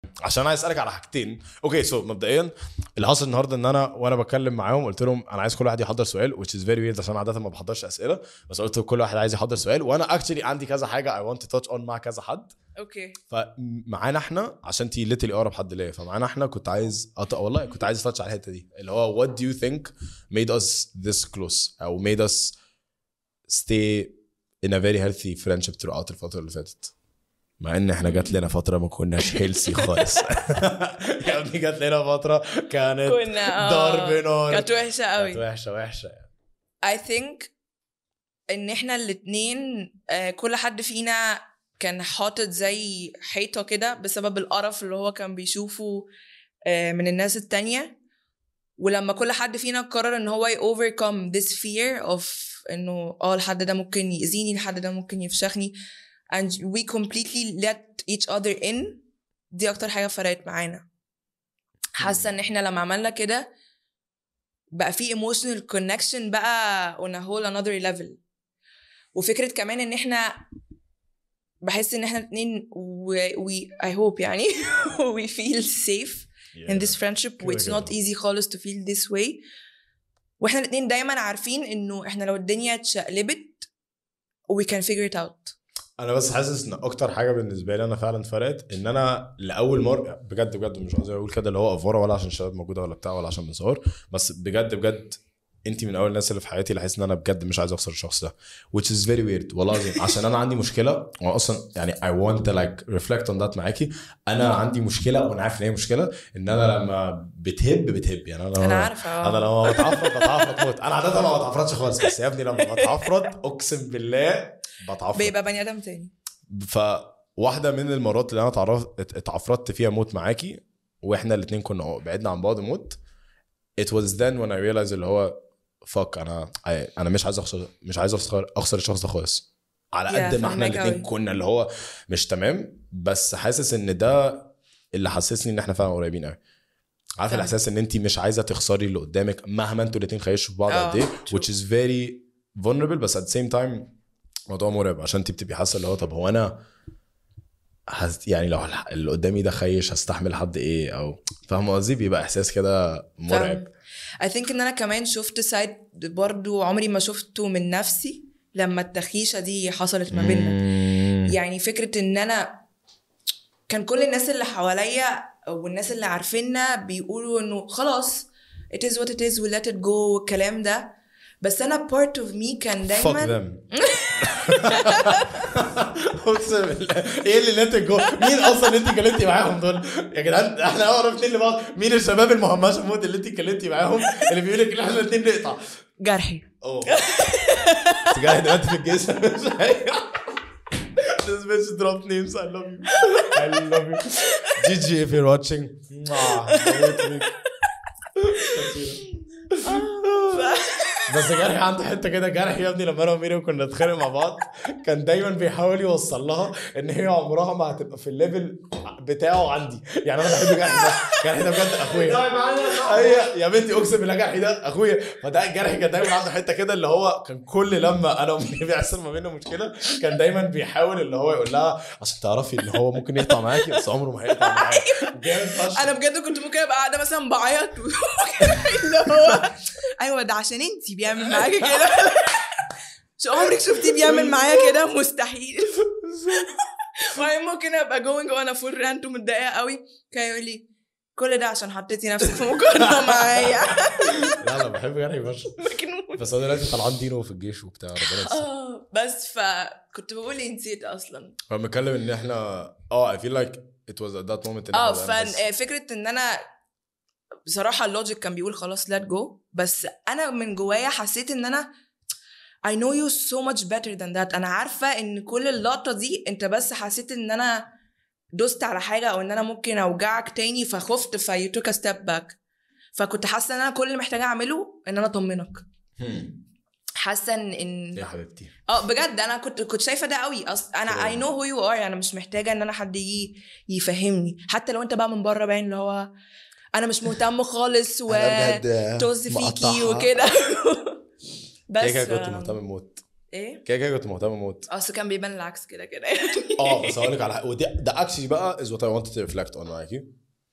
عشان عايز اسالك على حاجتين اوكي سو مبدئيا اللي حصل النهارده ان انا وانا بتكلم معاهم قلت لهم انا عايز كل واحد يحضر سؤال which is very weird عشان عاده ما بحضرش اسئله بس قلت كل واحد عايز يحضر سؤال وانا اكشلي عندي كذا حاجه I want to touch on مع كذا حد اوكي فمعانا احنا عشان انتي ليتلي اقرب حد ليا فمعانا احنا كنت عايز أط... والله كنت عايز اتاتش على الحته دي اللي هو what do you think made us this close او made us stay in a very healthy friendship throughout الفتره اللي فاتت مع ان احنا جات لنا فتره ما كناش هيلسي خالص يا ابني جات لنا فتره كانت كنا آه، ضرب نار كانت وحشه كانت قوي وحشه وحشه يعني. I think ان احنا الاتنين آه، كل حد فينا كان حاطط زي حيطة كده بسبب القرف اللي هو كان بيشوفه آه، من الناس التانية ولما كل حد فينا قرر ان هو ي overcome this fear of انه اه الحد ده ممكن يأذيني الحد ده ممكن يفشخني and we completely let each other in دي اكتر حاجة فرقت معانا حاسة ان احنا لما عملنا كده بقى في emotional connection بقى on a whole another level وفكرة كمان ان احنا بحس ان احنا الاتنين we, we I hope يعني we feel safe in this friendship كده which كده. not easy خالص to feel this way واحنا الاتنين دايما عارفين انه احنا لو الدنيا اتشقلبت we can figure it out انا بس حاسس ان اكتر حاجه بالنسبه لي انا فعلا فرقت ان انا لاول مره بجد بجد مش قصدي اقول كده اللي هو افوره ولا عشان الشباب موجوده ولا بتاع ولا عشان بنصور بس بجد بجد انت من اول الناس اللي في حياتي اللي حاسس ان انا بجد مش عايز اخسر الشخص ده which is very weird والله العظيم عشان انا عندي مشكله واصلا يعني I want to like reflect on that معاكي انا عندي مشكله وانا عارف ان هي مشكله ان انا لما بتهب بتهب يعني انا انا عارفه آه. انا لما بتعفرت بتعفرت موت انا عاده ما بتعفرتش خالص بس يا ابني لما بتعفرت اقسم بالله بتعفرت بيبقى بني ادم تاني فواحده من المرات اللي انا اتعرفت ات- اتعفرت فيها موت معاكي واحنا الاثنين كنا بعدنا عن بعض موت it was then when I realized اللي هو فك انا I- انا مش عايز اخسر مش عايز اخسر اخسر الشخص ده خالص على Yeah, قد ما احنا فهمك الاثنين أوي. كنا اللي هو مش تمام بس حاسس ان ده اللي حسسني ان احنا فعلا قريبين قوي عارف فاهم. الاحساس ان انت مش عايزه تخسري اللي قدامك مهما انتوا الاثنين خيشوا في بعض آه، قد ايه true. which is very vulnerable بس at the same time موضوع مرعب عشان انت بتبقي حاسه اللي هو طب هو انا هز يعني لو الح- اللي قدامي ده خيش هستحمل حد ايه او فاهم قصدي بيبقى احساس كده مرعب I think ان انا كمان شفت سايد برضو عمري ما شفته من نفسي لما التخيشة دي حصلت ما بيننا مم. يعني فكرة ان انا كان كل الناس اللي حواليا والناس اللي عارفيننا بيقولوا انه خلاص it is what it is we let it go والكلام ده بس انا part of me كان fuck دايما them اقسم بالله ايه اللي ليت جو مين اصلا اللي انت اتكلمتي معاهم دول يا جدعان احنا اقرب اتنين لبعض مين الشباب المهمشه موت اللي انت اتكلمتي معاهم اللي بيقول لك ان احنا الاتنين نقطع جرحي اوه انت قاعد دلوقتي في الجيش This bitch dropped names. I love you. I love you. Gigi, if you're watching. mwah, I hate you. بس جرحي عنده حته كده جرحي يا ابني لما انا وميريم كنا نتخانق مع بعض كان دايما بيحاول يوصل لها ان هي عمرها ما هتبقى في الليفل بتاعه عندي يعني انا بحب جرحي ده جرحي ده بجد اخويا ايوه يا بنتي اقسم بالله جرحي ده اخويا فده جرحي كان دايما عنده حته كده اللي هو كان كل لما انا وميريم بيحصل ما بيننا مشكله كان دايما بيحاول اللي هو يقول لها عشان تعرفي ان هو ممكن يقطع معاكي بس عمره ما هيقطع معايا جامد فشخ انا بجد كنت ممكن ابقى قاعده مثلا بعيط اللي هو ايوه ده عشان انتي بيعمل معاكي كده شو عمرك شفتيه بيعمل معايا كده مستحيل وبعدين ممكن ابقى جوينج وانا فول رانت ومتضايقه قوي كان يقول لي كل ده عشان حطيتي نفسك في مقارنه معايا لا لا بحب جرحي فشخ مجنون بس هو دلوقتي طلعان دينو في الجيش وبتاع ربنا يستر اه بس فكنت بقول إيه نسيت اصلا هو بنتكلم ان احنا اه I feel like it was at that moment إن اه إحنا بدأنا نحس. ففكره ان انا بصراحه اللوجيك كان بيقول خلاص let go بس انا من جوايا حسيت ان انا I know you so much better than that انا عارفه ان كل اللقطه دي انت بس حسيت ان انا دوست على حاجه او ان انا ممكن اوجعك تاني فخفت ف you took a step back فكنت حاسه ان انا كل اللي محتاجه اعمله ان انا اطمنك هم. حاسه ان ان يا حبيبتي اه بجد انا كنت كنت شايفه ده قوي اصل انا طبعاً. اي نو هو يو ار انا مش محتاجه ان انا حد يجي يفهمني حتى لو انت بقى من بره باين اللي هو انا مش مهتم خالص و أنا بجد طز فيكي مقطعها. وكده كده بس كده كنت آه، مهتم موت ايه كده كده كنت مهتم موت اصل كان بيبان العكس كده كده اه بس هقول لك على حاجه ودي ده اكشلي بقى از وات اي wanted to reflect on معاكي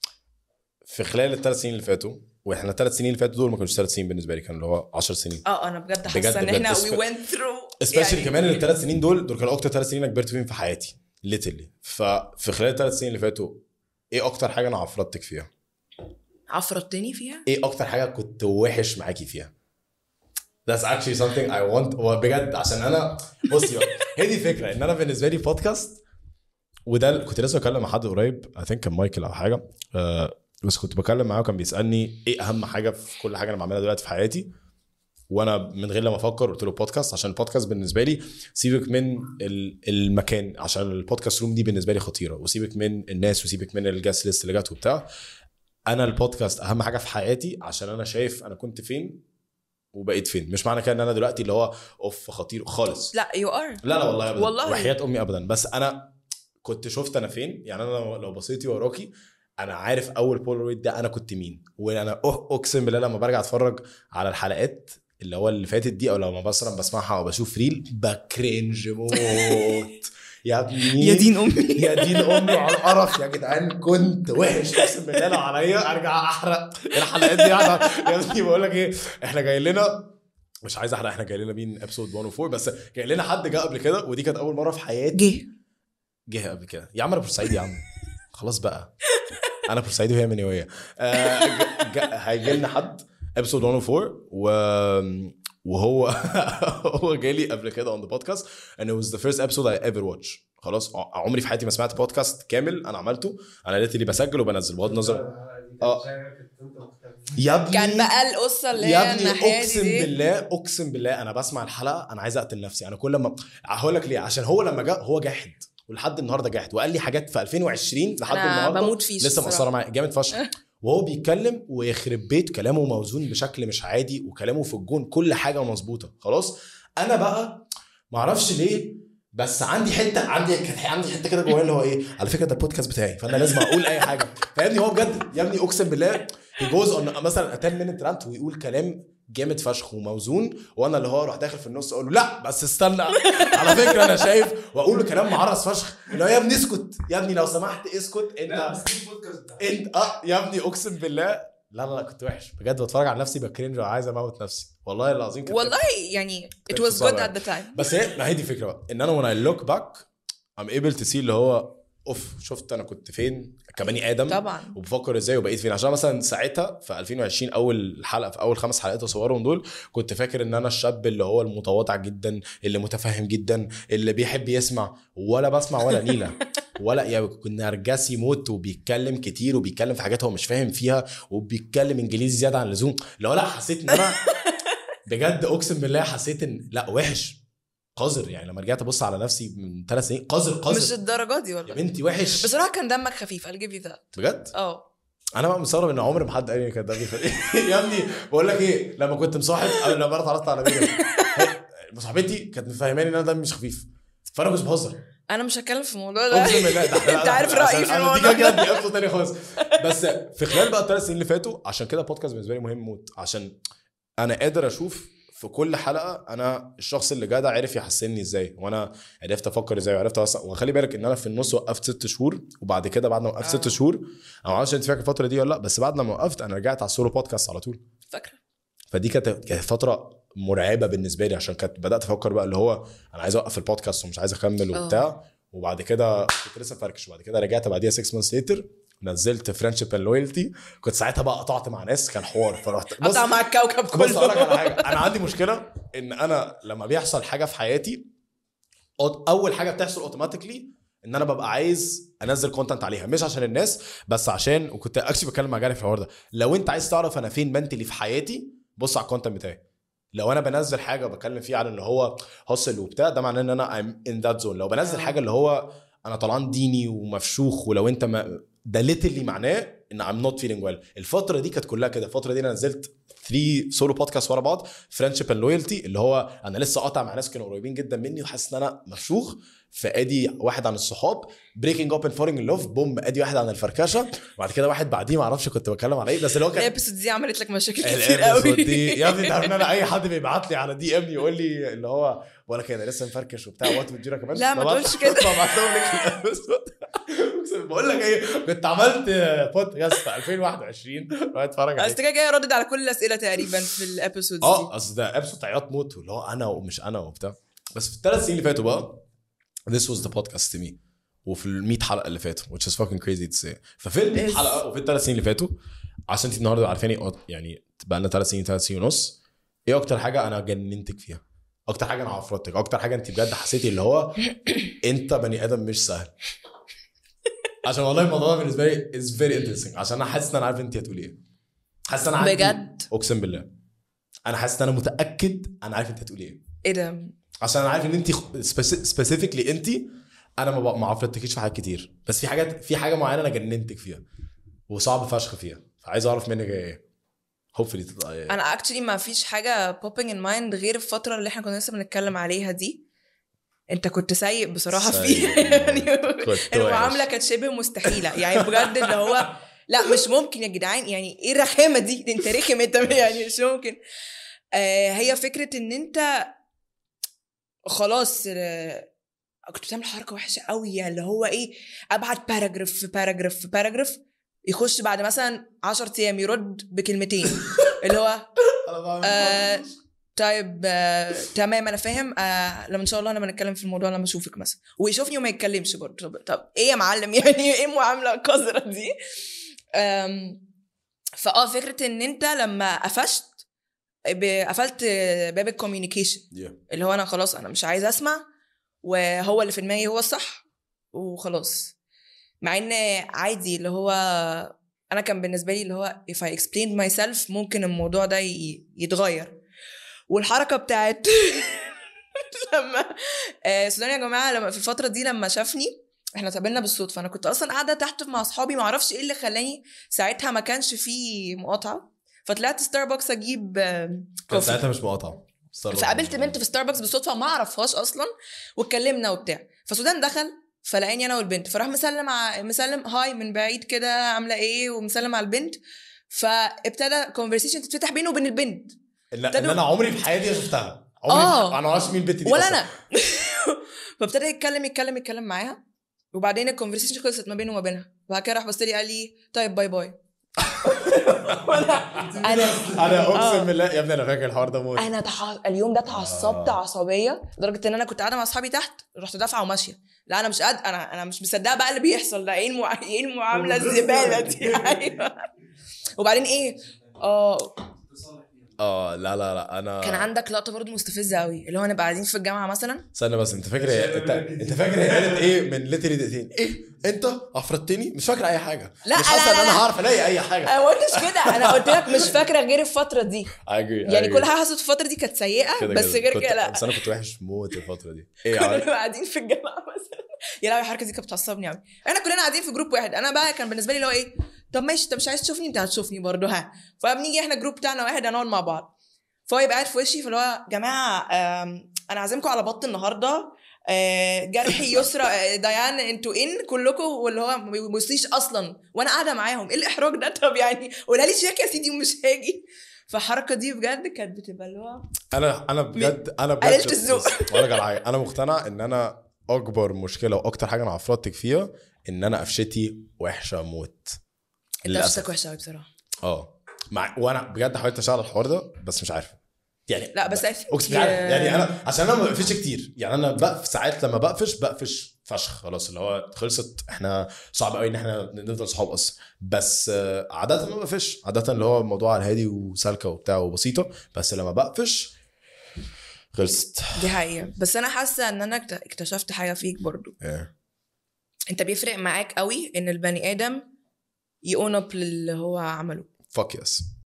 في خلال الثلاث سنين اللي فاتوا واحنا الثلاث سنين اللي فاتوا دول ما كانوش ثلاث سنين بالنسبه لي كانوا اللي هو 10 سنين اه انا بجد بجد- حاسه ان بجد احنا اسف- we went through سبيشالي كمان ان الثلاث سنين دول دول كانوا اكتر ثلاث سنين انا كبرت فيهم في حياتي ليتلي ففي خلال الثلاث سنين اللي فاتوا ايه اكتر حاجه انا عفرتك فيها؟ عفرتني فيها ايه اكتر حاجه كنت وحش معاكي فيها؟ That's actually something I want هو بجد عشان انا بصي بقى، هي دي الفكره ان انا بالنسبه لي بودكاست وده ال- كنت لسه بكلم مع حد قريب اي ثينك كان مايكل او حاجه آه بس كنت بكلم معاه وكان بيسالني ايه اهم حاجه في كل حاجه انا بعملها دلوقتي في حياتي وانا من غير لما افكر قلت له بودكاست عشان البودكاست بالنسبه لي سيبك من ال- المكان عشان البودكاست روم دي بالنسبه لي خطيره وسيبك من الناس وسيبك من الجاست ليست اللي جت وبتاع انا البودكاست اهم حاجه في حياتي عشان انا شايف انا كنت فين وبقيت فين مش معنى كده ان انا دلوقتي اللي هو اوف خطير خالص لا يو ار لا لا والله ابدا والله. وحياه امي ابدا بس انا كنت شفت انا فين يعني انا لو- لو بصيتي وراكي انا عارف اول بولرويد ده انا كنت مين وانا أه- اقسم بالله لما برجع اتفرج على الحلقات اللي هو اللي فاتت دي او لما مثلا بسمعها او بشوف ريل بكرنج موت يا ابني يا دين امي يا دين امي على القرف يا جدعان كنت وحش اقسم بالله لو عليا ارجع احرق الحلقات دي يعني يا ابني بقول لك ايه احنا جاي لنا مش عايز احرق احنا جاي لنا مين ابسود 104 بس جاي لنا حد جه قبل كده ودي كانت اول مره في حياتي جه جه قبل كده يا عم انا بورسعيدي يا عم خلاص بقى انا بورسعيدي وهي منيويه آه ج- ج- هيجي لنا حد ابسود 104 و وهو هو جالي قبل كده اون ذا بودكاست and it was the first episode I ever watch خلاص ع- عمري في حياتي ما سمعت بودكاست كامل انا عملته انا لقيت اللي بسجل وبنزل بغض النظر آه. يا ابني كان بقى القصه اللي يا هي ابني الناحيه اقسم دي بالله اقسم بالله انا بسمع الحلقه انا عايز اقتل نفسي انا كل ما هقول لك ليه عشان هو لما جه هو جاحد ولحد النهارده جاحد وقال لي حاجات في 2020 لحد انا النهارده بموت فيه لسه الصراحة. مأثره معايا جامد فشخ وهو بيتكلم ويخرب بيت كلامه موزون بشكل مش عادي وكلامه في الجون كل حاجه مظبوطه خلاص انا بقى معرفش ليه بس عندي حته عندي كانت عندي حته كده جوايا اللي هو ايه على فكره ده البودكاست بتاعي فانا لازم اقول اي حاجه فاهمني هو بجد يا ابني اقسم بالله هي جوز مثلا 10 مينت رانت ويقول كلام جامد فشخ وموزون وانا اللي هو اروح داخل في النص اقول له لا بس استنى على فكره انا شايف واقول له كلام معرس فشخ اللي هو يا ابني اسكت يا ابني لو سمحت اسكت انت انت اه يا ابني اقسم بالله لا لا لا كنت وحش بجد بتفرج على نفسي بكرنج وعايز اموت نفسي والله العظيم كنت والله يعني it كانت was good صعبة. at the time بس هي ما هي دي الفكره بقى ان انا when I look back I'm able to see اللي هو اوف شفت انا كنت فين كبني ادم طبعا وبفكر ازاي وبقيت فين عشان مثلا ساعتها في 2020 اول حلقه في اول خمس حلقات اصورهم دول كنت فاكر ان انا الشاب اللي هو المتواضع جدا اللي متفهم جدا اللي بيحب يسمع ولا بسمع ولا نيله ولا يا كنا نرجسي موت وبيتكلم كتير وبيتكلم في حاجات هو مش فاهم فيها وبيتكلم انجليزي زياده عن اللزوم اللي هو لا حسيت ان انا بجد اقسم بالله حسيت ان لا وحش قذر يعني لما رجعت ابص على نفسي من ثلاث سنين قذر مش قذر الدرجات دي يا والله بنتي وحش بصراحه كان دمك خفيف I'll give you that بجد اه انا بقى مستغرب ان عمر ما حد قال لي كان دمي خفيف يا ابني بقول لك ايه لما كنت مصاحب او لما انا اتعرفت على ميرا هي- صاحبتي كانت مفهماني ان انا دمي مش خفيف فانا كنت بهزر انا مش هتكلم في الموضوع ده اقسم بالله ده انت عارف رايي في الموضوع الموضوع دي كده دي قصه تاني خالص بس في خلال بقى الثلاث سنين اللي فاتوا عشان كده البودكاست بالنسبه لي مهم موت عشان انا قادر اشوف في كل حلقه انا الشخص اللي جدع عرف يحسنني ازاي وانا عرفت افكر ازاي وعرفت أصلا وخلي بالك ان انا في النص وقفت ست شهور وبعد كده بعد ما وقفت ست آه. شهور انا ما اعرفش انت فاكر الفتره دي ولا لا بس بعد ما وقفت انا رجعت على السولو بودكاست على طول فاكره فدي كانت كانت فتره مرعبه بالنسبه لي عشان كانت بدات افكر بقى اللي هو انا عايز اوقف البودكاست ومش عايز اكمل آه. وبتاع وبعد كده كنت لسه فركش وبعد كده رجعت بعديها 6 مانثs ليتر نزلت فريندشيب اند لويالتي كنت ساعتها بقى قطعت مع ناس كان حوار فرحت بص قطع مع الكوكب بص اقول لك على كله حاجه انا عندي مشكله ان انا لما بيحصل حاجه في حياتي أو- اول حاجه بتحصل اوتوماتيكلي ان انا ببقى عايز انزل كونتنت عليها مش عشان الناس بس عشان وكنت اكشلي بتكلم مع جاري في الحوار ده لو انت عايز تعرف انا فين منتلي في حياتي بص على الكونتنت بتاعي لو انا بنزل حاجه بتكلم فيها عن ان هو هصل وبتاع ده معناه ان انا I'm in that zone لو بنزل آه. حاجه اللي هو انا طلعان ديني ومفشوخ ولو انت ما ده literally معناه ان I'm not feeling well الفتره دي كانت كلها كده الفتره دي انا نزلت 3 سولو بودكاست ورا بعض فريندشيب اند لويالتي اللي هو انا لسه قاطع مع ناس كانوا قريبين جدا مني وحاسس ان انا مفشوخ فادي واحد عن الصحاب بريكنج اب اند فولينج ان لوف بوم ادي واحد عن الفركشه وبعد كده واحد بعديه ما اعرفش كنت بتكلم على ايه بس اللي هو كان الابيسود دي عملت لك مشاكل كتير الابيسود قوي دي يا ابني تعرف ان انا اي حد بيبعت لي على دي ام يقول لي اللي هو بقول لك انا لسه مفركش وبتاع وقت بتجينا كمان لا، ما ببعت- تقولش كده. ببعتهم لك الابيسود أقسم- بقول لك ايه كنت عملت بودكاست في 2021 روح اتفرج بس عليه كده جاي ردد على كل الاسئله تقريبا في الابيسود دي اه اصل ده ابسط عياط موت واللي هو انا ومش انا وبتاع بس في الثلاث سنين اللي فاتوا بقى this was the podcast to me وفي ال 100 حلقه اللي فاتوا which is fucking crazy to say ففي ال 100 Yes. حلقه وفي الثلاث سنين اللي فاتوا عشان انت النهارده عارفاني اه يعني بقى لنا ثلاث سنين ثلاث سنين ونص ايه اكتر حاجه انا جننتك فيها؟ اكتر حاجه انا عفرتك اكتر حاجه انت بجد حسيتي اللي هو انت بني ادم مش سهل عشان والله الموضوع ده بالنسبه لي is very interesting عشان انا حاسس ان انا عارف انت هتقولي ايه حاسس ان انا عندي بجد اقسم بالله انا حاسس ان انا متاكد انا عارف انت هتقولي ايه ايه ده عشان انا عارف ان انت سبيسيفيكلي انت انا ما بق- ما عفرتكيش في حاجات كتير بس في حاجات في حاجه معينه انا جننتك فيها وصعب فشخ فيها فعايز اعرف منك ايه هوبفلي تطلع ايه انا اكشلي ما فيش حاجه popping in mind غير الفتره اللي احنا كنا لسه بنتكلم عليها دي انت كنت سيء بصراحه سيء. فيها يعني كنت المعامله وحش. كانت شبه مستحيله يعني بجد اللي هو لا مش ممكن يا جدعان يعني ايه الرخامه دي ده انت رخم انت يعني مش ممكن آه هي فكره ان انت خلاص آه كنت بتعمل حركه وحشه قوي اللي هو ايه ابعت باراجراف في باراجراف في باراجراف يخش بعد مثلا 10 ايام يرد بكلمتين اللي هو أنا بعمل آه طيب آه تمام انا فاهم آه لما ان شاء الله انا بنتكلم في الموضوع لما اشوفك مثلا ويشوفني وما يتكلمش برضه طب, طب ايه يا معلم يعني ايه المعامله القذره دي آم، فاه فكره ان انت لما قفشت ب- قفلت باب الكوميونيكيشن Yeah. اللي هو انا خلاص انا مش عايزه اسمع وهو اللي في دماغي هو الصح وخلاص مع ان عادي اللي هو انا كان بالنسبه لي اللي هو if I explained myself ممكن الموضوع ده ي- يتغير والحركه بتاعت لما آه، سودان يا جماعه لما في الفتره دي لما شافني احنا اتقابلنا بالصدفه انا كنت اصلا قاعده تحت مع اصحابي ما اعرفش ايه اللي خلاني ساعتها ما كانش فيه مقاطعه فطلعت ستاربكس اجيب آه، كان كوفي ساعتها مش مقاطعه ستاربكس. فقابلت بنت في ستاربكس بالصدفه ما اعرفهاش اصلا واتكلمنا وبتاع فسودان دخل فلقاني انا والبنت فراح مسلم ع... مسلم هاي من بعيد كده عامله ايه ومسلم على البنت فابتدى كونفرسيشن تتفتح بينه وبين البنت اللي ابتدوا- اللي انا عمري في حياتي ما شفتها عمري آه. انا ما اعرفش مين البنت دي ولا أصلاً. انا فابتدى يتكلم يتكلم يتكلم معاها وبعدين الكونفرسيشن خلصت ما بينه وما بينها وبعد كده راح بص لي قال لي طيب باي باي وانا انا انا آه. اقسم بالله يا ابني انا فاكر الحوار ده موت انا تح... اليوم ده اتعصبت آه. عصبيه لدرجه ان انا كنت قاعده مع اصحابي تحت رحت دافعه وماشيه لا انا مش قادر انا انا مش مصدقه بقى اللي بيحصل ده ايه المع... ايه المعامله الزباله دي ايوه وبعدين ايه اه اه لا لا لا انا كان عندك لقطه برضه مستفزه قوي اللي هو نبقى قاعدين في الجامعه مثلا استنى بس انت فاكر هي انت انت فاكر هي قالت ايه من ليتري دقيقتين ايه انت عفرتني مش فاكر اي حاجه لا، مش حاسه لا، ان انا لا. هعرف الاقي اي حاجه انا ما قلتش كده انا قلت لك مش فاكره غير الفتره دي I agree, I يعني agree. كل حاجه حصلت في الفتره دي كانت سيئه كده بس كده. غير كنت- كده لا بس انا كنت وحش موت الفتره دي ايه كنا عمل- قاعدين في الجامعه مثلا يا لهوي الحركه دي كانت بتعصبني قوي احنا كلنا قاعدين في جروب واحد انا بقى كان بالنسبه لي اللي هو ايه طب ماشي انت مش عايز تشوفني انت هتشوفني برضه ها فبنيجي احنا الجروب بتاعنا واحد هنقعد مع بعض فهو يبقى قاعد في وشي فاللي هو جماعه آم، انا عازمكم على بط النهارده آه، جرحي يسرى آه، ديان انتوا ان كلكم واللي هو ما بيبصيش اصلا وانا قاعده معاهم ايه الاحراج ده طب يعني قولها لي شيك يا سيدي ومش هاجي فالحركه دي بجد كانت بتبقى اللي هو انا انا بجد انا بجد قللت الذوق. بص، بقول لك على حاجه انا مقتنع ان انا اكبر مشكله واكتر حاجه انا عفرتك فيها ان انا قفشتي وحشه موت انت للأسف. قفشتك وحشه قوي بصراحه اه مع وانا بجد حاولت اشتغل على الحوار ده بس مش عارف يعني لا بس ب- I think- اقسم بالله عارف. يعني انا عشان انا ما بقفش كتير يعني انا بقف ساعات لما بقفش بقفش فشخ خلاص اللي هو خلصت احنا صعب قوي ان احنا نفضل صحاب اصلا بس آه، عاده ما بقفش عاده اللي هو الموضوع على الهادي وسالكه وبتاع وبسيطه بس لما بقفش خلصت دي حقيقة بس أنا حاسة إن أنا اكت- اكتشفت حاجة فيك برضو إيه. أنت بيفرق معاك قوي إن البني آدم يقون اب للي هو عمله فاك يس